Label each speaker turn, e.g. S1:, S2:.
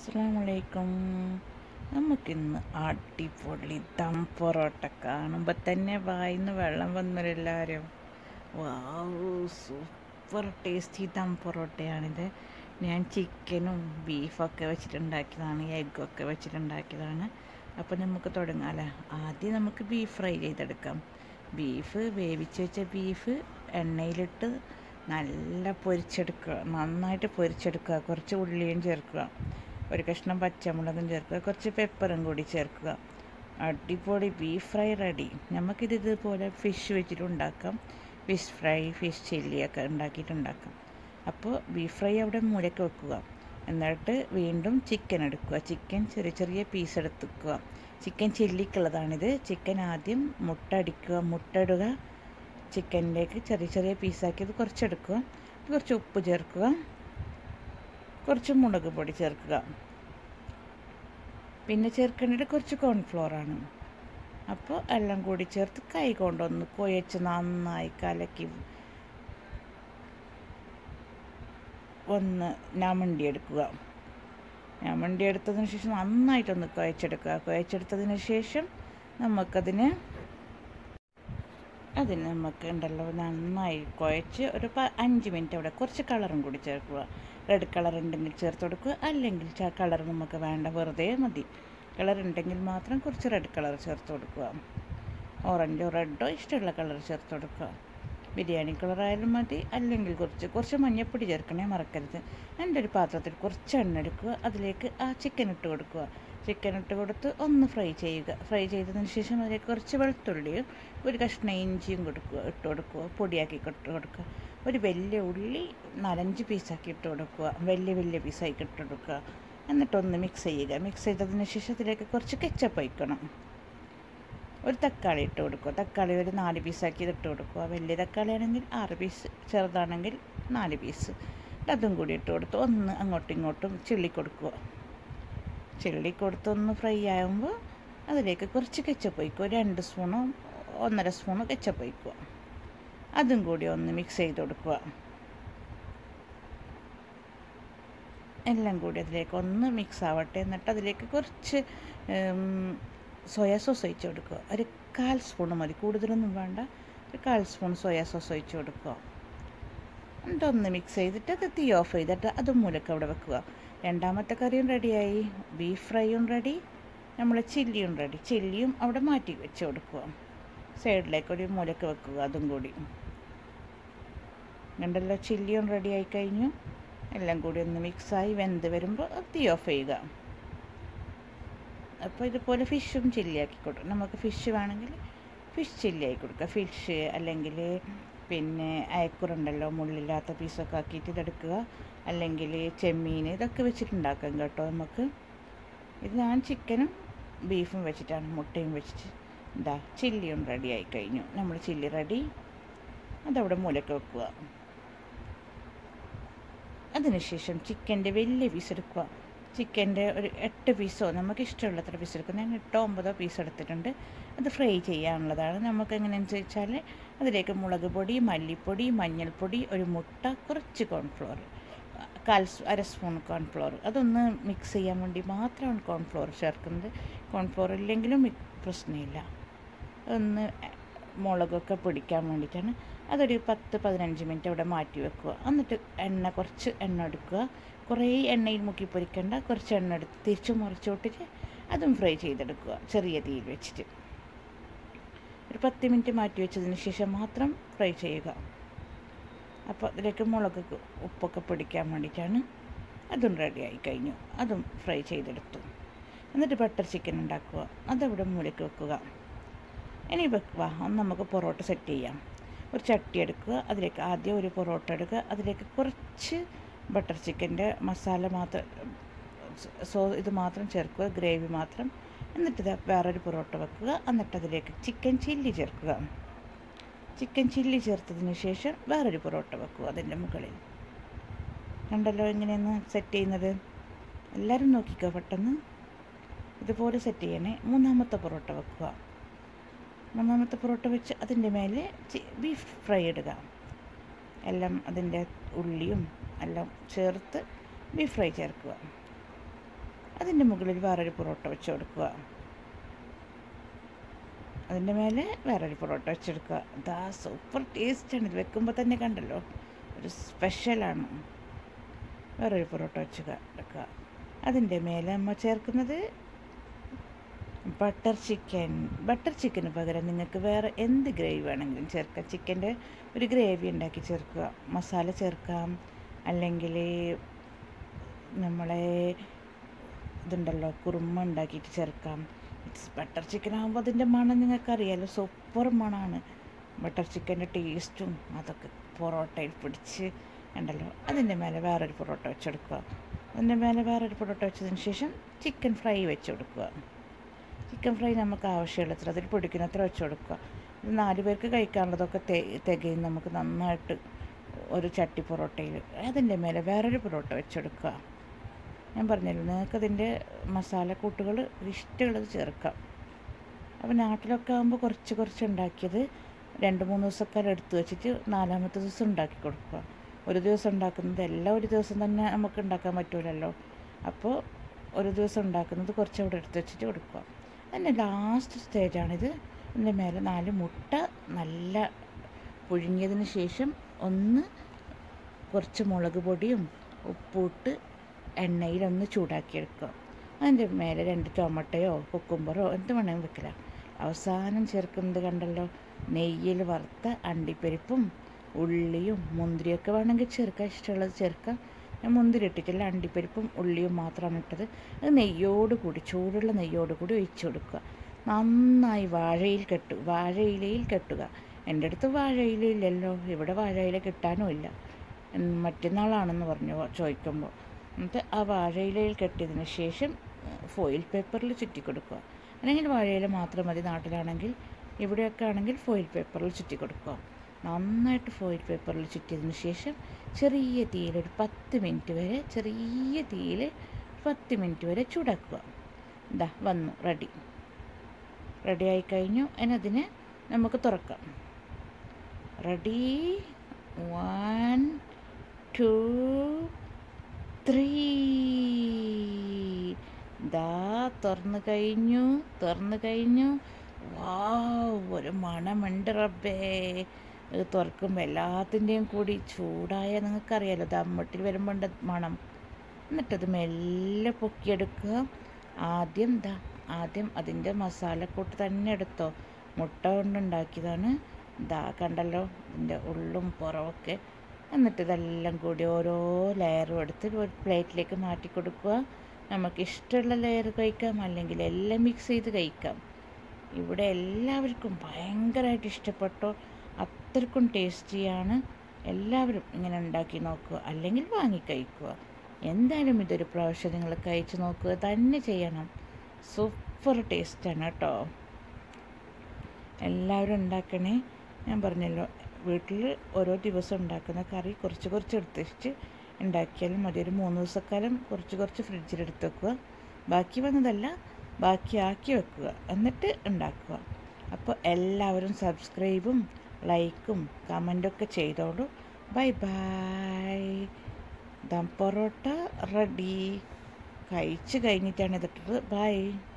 S1: അസ്സാമലൈക്കും നമുക്കിന്ന് അടിപൊളി ദം പൊറോട്ട കാണുമ്പോൾ തന്നെ വായിന്ന് വെള്ളം വന്നവരെല്ലാവരും വാവ് സൂപ്പർ ടേസ്റ്റി ദം പൊറോട്ടയാണിത് ഞാൻ ചിക്കനും ബീഫൊക്കെ വെച്ചിട്ടുണ്ടാക്കിയതാണ് എഗ്ഗൊക്കെ വെച്ചിട്ടുണ്ടാക്കിയതാണ് അപ്പോൾ നമുക്ക് തുടങ്ങാമല്ലോ ആദ്യം നമുക്ക് ബീഫ് ഫ്രൈ ചെയ്തെടുക്കാം ബീഫ് വേവിച്ച് വെച്ച ബീഫ് എണ്ണയിലിട്ട് നല്ല പൊരിച്ചെടുക്കുക നന്നായിട്ട് പൊരിച്ചെടുക്കുക കുറച്ച് ഉള്ളിയും ചേർക്കുക ഒരു കഷ്ണം പച്ചമുളകും ചേർക്കുക കുറച്ച് പെപ്പറും കൂടി ചേർക്കുക അടിപൊളി ബീഫ് ഫ്രൈ റെഡി നമുക്കിത് ഇതുപോലെ ഫിഷ് വെച്ചിട്ട് ഉണ്ടാക്കാം ഫിഷ് ഫ്രൈ ഫിഷ് ചില്ലിയൊക്കെ ഉണ്ടാക്കിയിട്ടുണ്ടാക്കാം അപ്പോൾ ബീഫ് ഫ്രൈ അവിടെ മൂലയ്ക്ക് വെക്കുക എന്നിട്ട് വീണ്ടും ചിക്കൻ എടുക്കുക ചിക്കൻ ചെറിയ ചെറിയ പീസ് എടുത്തുക്കുക ചിക്കൻ ചില്ലിക്കുള്ളതാണിത് ചിക്കൻ ആദ്യം മുട്ട അടിക്കുക മുട്ട ഇടുക ചിക്കനിലേക്ക് ചെറിയ ചെറിയ പീസാക്കിയത് കുറച്ചെടുക്കുക കുറച്ച് ഉപ്പ് ചേർക്കുക കുറച്ച് മുളക് പൊടി ചേർക്കുക പിന്നെ ചേർക്കേണ്ടത് കുറച്ച് കോൺഫ്ലോറാണ് അപ്പോൾ എല്ലാം കൂടി ചേർത്ത് കൈ കൊണ്ടൊന്ന് കുഴച്ച് നന്നായി കലക്കി ഒന്ന് ഞാമണ്ടി എടുക്കുക ഞാമണ്ടി എടുത്തതിന് ശേഷം നന്നായിട്ടൊന്ന് കുഴച്ചെടുക്കുക കുഴച്ചെടുത്തതിന് ശേഷം നമുക്കതിന് അതിന് നമുക്ക് ഉണ്ടല്ലോ നന്നായി കുഴച്ച് ഒരു പ അഞ്ച് മിനിറ്റ് അവിടെ കുറച്ച് കളറും കൂടി ചേർക്കുക റെഡ് കളർ ഉണ്ടെങ്കിൽ ചേർത്ത് കൊടുക്കുക അല്ലെങ്കിൽ കളർ നമുക്ക് വേണ്ട വെറുതെ മതി കളർ ഉണ്ടെങ്കിൽ മാത്രം കുറച്ച് റെഡ് കളർ ചേർത്ത് കൊടുക്കുക ഓറഞ്ചോ റെഡോ ഇഷ്ടമുള്ള കളർ ചേർത്ത് കൊടുക്കുക ബിരിയാണി കളറായാലും മതി അല്ലെങ്കിൽ കുറച്ച് കുറച്ച് മഞ്ഞൾപ്പൊടി ചേർക്കണേ മറക്കരുത് എൻ്റെ ഒരു പാത്രത്തിൽ കുറച്ച് എണ്ണ എടുക്കുക അതിലേക്ക് ആ ചിക്കൻ ഇട്ട് കൊടുക്കുക ചിക്കൻ ഇട്ട് കൊടുത്ത് ഒന്ന് ഫ്രൈ ചെയ്യുക ഫ്രൈ ചെയ്തതിന് ശേഷം അതിലേക്ക് കുറച്ച് വെളുത്തുള്ളിയും ഒരു കഷ്ണം ഇഞ്ചിയും കൊടുക്കുക ഇട്ട് കൊടുക്കുക പൊടിയാക്കി ഇട്ട് കൊടുക്കുക ഒരു വലിയ ഉള്ളി നാലഞ്ച് പീസാക്കി ഇട്ട് കൊടുക്കുക വലിയ വലിയ പീസാക്കി ഇട്ട് കൊടുക്കുക എന്നിട്ടൊന്ന് മിക്സ് ചെയ്യുക മിക്സ് ചെയ്തതിന് ശേഷം അതിലേക്ക് കുറച്ച് കെച്ചപ്പ് വയ്ക്കണം ഒരു തക്കാളി ഇട്ട് കൊടുക്കുക തക്കാളി ഒരു നാല് പീസാക്കി ഇട്ട് കൊടുക്കുക വലിയ തക്കാളി ആണെങ്കിൽ ആറ് പീസ് ചെറുതാണെങ്കിൽ നാല് പീസ് അതും കൂടി ഇട്ട് കൊടുത്ത് ഒന്ന് അങ്ങോട്ടും ഇങ്ങോട്ടും ചിള്ളി കൊടുക്കുക ചിള്ളി കൊടുത്തൊന്ന് ഫ്രൈ ആകുമ്പോൾ അതിലേക്ക് കുറച്ച് കെച്ചപ്പ് വയ്ക്കുക രണ്ട് സ്പൂണോ ഒന്നര സ്പൂണോ കെച്ചപ്പ് വയ്ക്കുക അതും കൂടി ഒന്ന് മിക്സ് ചെയ്ത് കൊടുക്കുക എല്ലാം കൂടി അതിലേക്ക് ഒന്ന് മിക്സ് ആവട്ടെ എന്നിട്ട് അതിലേക്ക് കുറച്ച് സോയാ സോസ് ഒഴിച്ച് കൊടുക്കുക ഒരു കാൽ സ്പൂൺ മതി കൂടുതലൊന്നും വേണ്ട ഒരു കാൽ സ്പൂൺ സോയാ സോസ് ഒഴിച്ച് കൊടുക്കുക എന്നിട്ട് ഒന്ന് മിക്സ് ചെയ്തിട്ട് അത് തീ ഓഫ് ചെയ്തിട്ട് അത് മൂലക്ക് അവിടെ വെക്കുക രണ്ടാമത്തെ കറിയും റെഡിയായി ബീഫ് ഫ്രൈയും റെഡി നമ്മൾ ചില്ലിയും റെഡി ചില്ലിയും അവിടെ മാറ്റി വെച്ച് കൊടുക്കുക സൈഡിലേക്ക് ഒരു മൂലക്ക് വെക്കുക അതും കൂടി കണ്ടല്ലോ ചില്ലിയും റെഡി ആയി കഴിഞ്ഞു എല്ലാം കൂടി ഒന്ന് മിക്സായി വെന്ത് വരുമ്പോൾ തീ ഓഫ് ചെയ്യുക അപ്പോൾ ഇതുപോലെ ഫിഷും ചില്ലി ആക്കി കൊടുക്കും നമുക്ക് ഫിഷ് വേണമെങ്കിൽ ഫിഷ് ചില്ലി ആക്കി കൊടുക്കുക ഫിഷ് അല്ലെങ്കിൽ പിന്നെ അയക്കുറുണ്ടല്ലോ മുള്ളില്ലാത്ത പീസൊക്കെ ആക്കിയിട്ട് ഇതെടുക്കുക അല്ലെങ്കിൽ ചെമ്മീൻ ഇതൊക്കെ വെച്ചിട്ടുണ്ടാക്കാം കേട്ടോ നമുക്ക് ഇത് ഞാൻ ചിക്കനും ബീഫും വെച്ചിട്ടാണ് മുട്ടയും വെച്ചിട്ട് എന്താ ചില്ലിയും റെഡി ആയി കഴിഞ്ഞു നമ്മൾ ചില്ലി റെഡി അതവിടെ മൂലക്ക് വെക്കുക അതിനുശേഷം ചിക്കൻ്റെ വലിയ പീസ് എടുക്കുക ചിക്കൻ്റെ ഒരു എട്ട് പീസോ നമുക്ക് ഇഷ്ടമുള്ളത്ര പീസ് എടുക്കും ഞാൻ എട്ടോ ഒമ്പതോ പീസ് എടുത്തിട്ടുണ്ട് അത് ഫ്രൈ ചെയ്യാനുള്ളതാണ് നമുക്ക് എങ്ങനെയാണെന്ന് വെച്ചാൽ അതിലേക്ക് മുളക് പൊടി മല്ലിപ്പൊടി മഞ്ഞൾപ്പൊടി ഒരു മുട്ട കുറച്ച് കോൺഫ്ലോർ കാൽ അര സ്പൂൺ കോൺഫ്ലോർ അതൊന്ന് മിക്സ് ചെയ്യാൻ വേണ്ടി മാത്രമാണ് കോൺഫ്ലോർ ചേർക്കുന്നത് കോൺഫ്ലോർ ഇല്ലെങ്കിലും പ്രശ്നമില്ല ഒന്ന് മുളകൊക്കെ പിടിക്കാൻ വേണ്ടിയിട്ടാണ് അതൊരു പത്ത് പതിനഞ്ച് മിനിറ്റ് അവിടെ മാറ്റി വെക്കുക എന്നിട്ട് എണ്ണ കുറച്ച് എണ്ണ എടുക്കുക കുറേ എണ്ണയിൽ മുക്കി പൊരിക്കേണ്ട കുറച്ച് എണ്ണ എടുത്ത് തിരിച്ച് മുറിച്ചോട്ടിട്ട് അതും ഫ്രൈ ചെയ്തെടുക്കുക ചെറിയ തീയിൽ വെച്ചിട്ട് ഒരു പത്ത് മിനിറ്റ് മാറ്റി വെച്ചതിന് ശേഷം മാത്രം ഫ്രൈ ചെയ്യുക അപ്പോൾ അതിലേക്ക് മുളക് ഉപ്പൊക്കെ പിടിക്കാൻ വേണ്ടിയിട്ടാണ് അതും റെഡിയായി കഴിഞ്ഞു അതും ഫ്രൈ ചെയ്തെടുത്തു എന്നിട്ട് ബട്ടർ ചിക്കൻ ഉണ്ടാക്കുക അതവിടെ മൂലയ്ക്ക് വെക്കുക ഇനി വെക്കുക ഒന്ന് നമുക്ക് പൊറോട്ട സെറ്റ് ചെയ്യാം ഒരു ചട്ടി എടുക്കുക അതിലേക്ക് ആദ്യം ഒരു പൊറോട്ട എടുക്കുക അതിലേക്ക് കുറച്ച് ബട്ടർ ചിക്കൻ്റെ മസാല മാത്രം സോ ഇത് മാത്രം ചേർക്കുക ഗ്രേവി മാത്രം എന്നിട്ട് ഇത് വേറൊരു പൊറോട്ട വെക്കുക എന്നിട്ട് അതിലേക്ക് ചിക്കൻ ചില്ലി ചേർക്കുക ചിക്കൻ ചില്ലി ചേർത്തതിന് ശേഷം വേറൊരു പൊറോട്ട വെക്കുക അതിൻ്റെ മുകളിൽ കണ്ടല്ലോ എങ്ങനെയെന്ന് സെറ്റ് ചെയ്യുന്നത് എല്ലാവരും നോക്കിക്കോ പെട്ടെന്ന് ഇതുപോലെ സെറ്റ് ചെയ്യണേ മൂന്നാമത്തെ പൊറോട്ട വെക്കുക മൂന്നാമത്തെ പൊറോട്ട വെച്ച് അതിൻ്റെ മേലെ ബീഫ് ഫ്രൈ ഇടുക എല്ലാം അതിൻ്റെ ഉള്ളിയും എല്ലാം ചേർത്ത് ബീഫ് ഫ്രൈ ചേർക്കുക അതിൻ്റെ മുകളിൽ വേറൊരു പൊറോട്ട വെച്ച് കൊടുക്കുക അതിൻ്റെ മേലെ വേറൊരു പൊറോട്ട വെച്ചെടുക്കുക ഇതാ സൂപ്പർ ടേസ്റ്റാണ് ഇത് വെക്കുമ്പോൾ തന്നെ കണ്ടല്ലോ ഒരു സ്പെഷ്യലാണ് വേറൊരു പൊറോട്ട വെച്ച് വെക്കുക അതിൻ്റെ മേലെ അമ്മ ചേർക്കുന്നത് ബട്ടർ ചിക്കൻ ബട്ടർ ചിക്കന് പകരം നിങ്ങൾക്ക് വേറെ എന്ത് ഗ്രേവി വേണമെങ്കിലും ചേർക്കാം ചിക്കൻ്റെ ഒരു ഗ്രേവി ഉണ്ടാക്കി ചേർക്കുക മസാല ചേർക്കാം അല്ലെങ്കിൽ നമ്മളെ ഇതുണ്ടല്ലോ കുറുമ ഉണ്ടാക്കിയിട്ട് ചേർക്കാം ഇറ്റ്സ് ബട്ടർ ചിക്കൻ ആകുമ്പോൾ അതിൻ്റെ മണം നിങ്ങൾക്കറിയാലോ സൂപ്പർ മണമാണ് ബട്ടർ ചിക്കൻ്റെ ടേസ്റ്റും അതൊക്കെ പൊറോട്ടയിൽ പിടിച്ച് ഉണ്ടല്ലോ അതിൻ്റെ മേലെ വേറൊരു പൊറോട്ട വെച്ചെടുക്കുക അതിൻ്റെ മേലെ വേറൊരു പൊറോട്ട വെച്ചതിന് ശേഷം ചിക്കൻ ഫ്രൈ വെച്ച് കൊടുക്കുക ചിക്കൻ ഫ്രൈ നമുക്ക് ആവശ്യമുള്ളത്ര അതിൽ പൊടിക്കുന്നത്ര വെച്ച് കൊടുക്കുക ഇത് നാല് പേർക്ക് കഴിക്കാനുള്ളതൊക്കെ തെ തികയും നമുക്ക് നന്നായിട്ട് ഒരു ചട്ടി പൊറോട്ടയിൽ അതിൻ്റെ മേലെ വേറൊരു പൊറോട്ട വെച്ചെടുക്കുക ഞാൻ പറഞ്ഞല്ലോ നിങ്ങൾക്കതിൻ്റെ മസാലക്കൂട്ടുകൾ ഇഷ്ടമുള്ളത് ചേർക്കാം അപ്പോൾ നാട്ടിലൊക്കെ ആകുമ്പോൾ കുറച്ച് കുറച്ച് ഉണ്ടാക്കിയത് രണ്ട് മൂന്ന് ദിവസക്കാലം എടുത്ത് വെച്ചിട്ട് നാലാമത്തെ ദിവസം ഉണ്ടാക്കി കൊടുക്കുക ഒരു ദിവസം ഉണ്ടാക്കുന്നത് എല്ലാം ഒരു ദിവസം തന്നെ നമുക്ക് ഉണ്ടാക്കാൻ പറ്റൂലല്ലോ അപ്പോൾ ഒരു ദിവസം ഉണ്ടാക്കുന്നത് കുറച്ച് അവിടെ എടുത്ത് വെച്ചിട്ട് കൊടുക്കുക അതിൻ്റെ ലാസ്റ്റ് സ്റ്റേജാണിത് അതിൻ്റെ മേലെ നാല് മുട്ട നല്ല പുഴുങ്ങിയതിന് ശേഷം ഒന്ന് കുറച്ച് മുളക് പൊടിയും ഉപ്പിട്ട് എണ്ണയിലൊന്ന് ചൂടാക്കിയെടുക്കുക അതിൻ്റെ മേലെ രണ്ട് ടൊമാറ്റോയോ കുക്കുംബറോ എന്ത് വേണമെങ്കിലും വെക്കില്ല അവസാനം ചേർക്കുന്നത് കണ്ടല്ലോ നെയ്യിൽ വറുത്ത അണ്ടിപ്പരിപ്പും ഉള്ളിയും മുന്തിരിയൊക്കെ വേണമെങ്കിൽ ചേർക്കാം ഇഷ്ടമുള്ളത് ചേർക്കാം ഞാൻ മുന്തിരി ഇട്ടിട്ടില്ല അണ്ടിപ്പരിപ്പും ഉള്ളിയും മാത്രമാണ് ഇട്ടത് അത് നെയ്യോട് കൂടി ചൂടുള്ള നെയ്യോട് കൂടി ഒഴിച്ചു കൊടുക്കുക നന്നായി വാഴയിൽ കെട്ടു വാഴയിലയിൽ കെട്ടുക എൻ്റെ അടുത്ത് വാഴയിലയില്ലല്ലോ ഇവിടെ വാഴയില കിട്ടാനും ഇല്ല മറ്റന്നാളാണെന്ന് പറഞ്ഞു ചോദിക്കുമ്പോൾ എന്നിട്ട് ആ വാഴയിലയിൽ കെട്ടിയതിന് ശേഷം ഫോയിൽ പേപ്പറിൽ ചുറ്റി കൊടുക്കുക അല്ലെങ്കിൽ വാഴയില മാത്രം മതി നാട്ടിലാണെങ്കിൽ ഇവിടെയൊക്കെ ആണെങ്കിൽ ഫോയിൽ പേപ്പറിൽ ചുറ്റി കൊടുക്കുക നന്നായിട്ട് ഫോയിൽ പേപ്പറിൽ ചുറ്റിയതിന് ശേഷം ചെറിയ തീയിൽ ഒരു പത്ത് മിനിറ്റ് വരെ ചെറിയ തീയിൽ പത്ത് മിനിറ്റ് വരെ ചൂടാക്കുക ഇതാ വന്നു റെഡി റെഡി ആയി കഴിഞ്ഞു അതിനതിനെ നമുക്ക് തുറക്കാം റെഡി വൺ ടു ത്രീ ദാ തുറന്നു കഴിഞ്ഞു തുറന്നു കഴിഞ്ഞു വാവ് ഒരു മണമുണ്ട് റബ്ബേ ഇത് തുറക്കുമ്പോൾ എല്ലാത്തിൻ്റെയും കൂടി ചൂടായ നിങ്ങൾക്കറിയാലോ ദമ്മട്ടിൽ വരുമ്പോണ്ട് മണം എന്നിട്ടത് മെല്ലെ പൊക്കിയെടുക്കുക ആദ്യം ദാ ആദ്യം അതിൻ്റെ മസാലക്കൂട്ട് തന്നെ എടുത്തോ മുട്ട കൊണ്ടുണ്ടാക്കിയതാണ് ദാ കണ്ടല്ലോ ഇതിൻ്റെ ഉള്ളും പുറമൊക്കെ എന്നിട്ട് ഇതെല്ലാം കൂടി ഓരോ ലെയറും എടുത്ത് ഒരു പ്ലേറ്റിലേക്ക് മാറ്റി കൊടുക്കുക നമുക്ക് ഇഷ്ടമുള്ള ലെയർ കഴിക്കാം അല്ലെങ്കിൽ എല്ലാം മിക്സ് ചെയ്ത് കഴിക്കാം ഇവിടെ എല്ലാവർക്കും ഭയങ്കരമായിട്ട് ഇഷ്ടപ്പെട്ടു അത്രക്കും ടേസ്റ്റിയാണ് എല്ലാവരും ഇങ്ങനെ ഉണ്ടാക്കി നോക്കുക അല്ലെങ്കിൽ വാങ്ങി കഴിക്കുക എന്തായാലും ഇതൊരു പ്രാവശ്യം നിങ്ങൾ കഴിച്ച് നോക്കുക തന്നെ ചെയ്യണം സൂപ്പർ ടേസ്റ്റാണ് കേട്ടോ എല്ലാവരും ഉണ്ടാക്കണേ ഞാൻ പറഞ്ഞല്ലോ വീട്ടിൽ ഓരോ ദിവസം ഉണ്ടാക്കുന്ന കറി കുറച്ച് കുറച്ച് എടുത്ത് വെച്ച് ഉണ്ടാക്കിയാലും മതി ഒരു മൂന്ന് ദിവസക്കാലം കുറച്ച് കുറച്ച് ഫ്രിഡ്ജിലെടുത്ത് വെക്കുക ബാക്കി വന്നതല്ല ബാക്കിയാക്കി വെക്കുക എന്നിട്ട് ഉണ്ടാക്കുക അപ്പോൾ എല്ലാവരും സബ്സ്ക്രൈബും ലൈക്കും കമൻറ്റൊക്കെ ചെയ്തോളൂ bye bye dum parotta ready കഴിച്ച് കഴിഞ്ഞിട്ടാണ് ഇതിട്ടത് ബൈ